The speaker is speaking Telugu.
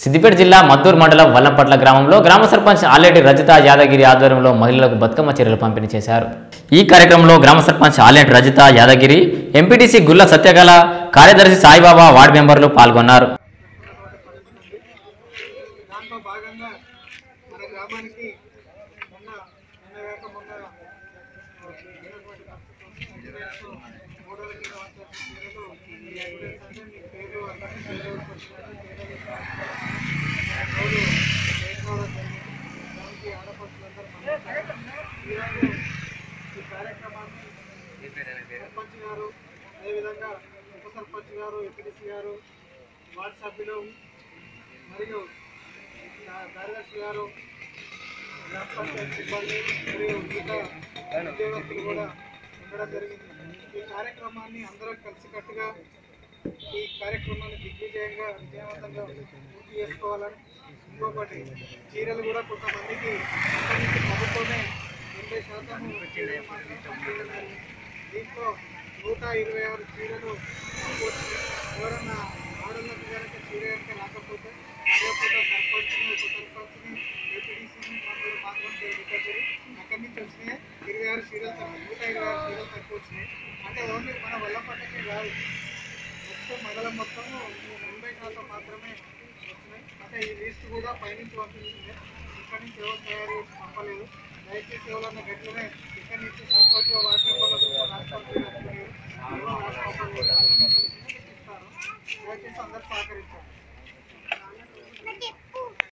సిద్దిపేట జిల్లా మద్దూరు మండలం వల్లంపట్ల గ్రామంలో గ్రామ సర్పంచ్ ఆలేటి రజిత యాదగిరి ఆధ్వర్యంలో మహిళలకు బతుకమ్మ చీరలు పంపిణీ చేశారు ఈ కార్యక్రమంలో గ్రామ సర్పంచ్ ఆలేటి రజిత యాదగిరి ఎంపీటీసీ గుల్ల సత్యకళ కార్యదర్శి సాయిబాబా వార్డు మెంబర్లు పాల్గొన్నారు దాంట్లో భాగంగా మన గ్రామానికి మొన్న నిన్న కాక మొన్న మూడోళ్ళకి రావాల్సిన చీరలు ఈ ఎవిడెన్స్ అంటే మీ పేరు అందరినీ పేరు వచ్చినట్టు పేరు రోజు వేసుకోవడం జరిగింది దానికి ఆడపడుచులందరూ పంపించారు. ఈరోజు ఈ కార్యక్రమాన్ని సర్పంచ్ గారు అదేవిధంగా ఉప సర్పంచ్ గారు ఎంపీటీసీ గారు వార్డు సభ్యులు మరియు నా- కార్యదర్శి గారు గ్రామ పంచాయతీ సిబ్బంది మరియు మిగతా ఉద్యోగస్తులు కూడా ఉండడం జరిగింది ఈ కార్యక్రమాన్ని అందరం కలిసికట్టుగా ఈ కార్యక్రమాన్ని దిగ్విజయంగా విజయవంతంగా పూర్తి చేసుకోవాలని ఇంకొకటి చీరలు కూడా కొంతమందికి ఇక్కడి నుంచి ప్రభుత్వమే ఎనభై శాతం చీరలు మాత్రం పంపించడం జరిగింది. దీంట్లో నూట ఇరవై ఆరు చీరలు పంపొచ్చు. ఎవరన్నా ఆడలకు కనుక చీర కనుక రాకపోతే అదేపోతే సర్పంచ్ని ఉప సర్పంచ్ని ఏపీడీసీని మమ్మల్ని మాత్రం రికార్డు అక్కడి నుంచి వచ్చినాయి ఇరవై ఆరు చీరలు తక్కువ నూట ఇరవై ఆరు చీరలు తక్కువ వచ్చినాయి అంటే ఓన్లీ మన వల్లపట్టకే కాదు మొత్తం మండలం మొత్తం ఎనభై శాతం మాత్రమే వచ్చినాయి అంటే ఈ లిస్ట్ కూడా పైనుంచి పంపించింది ఇక్కడి నుంచి ఎవరు తయారు చేసి పంపలేదు దయచేసి ఎవరన్నా గట్లనే ఇక్కడి నుంచి సర్పంచ్ వాటి మెంబర్లకు రాష్ట్రాలు దయచేసి అందరు సహకరించాలి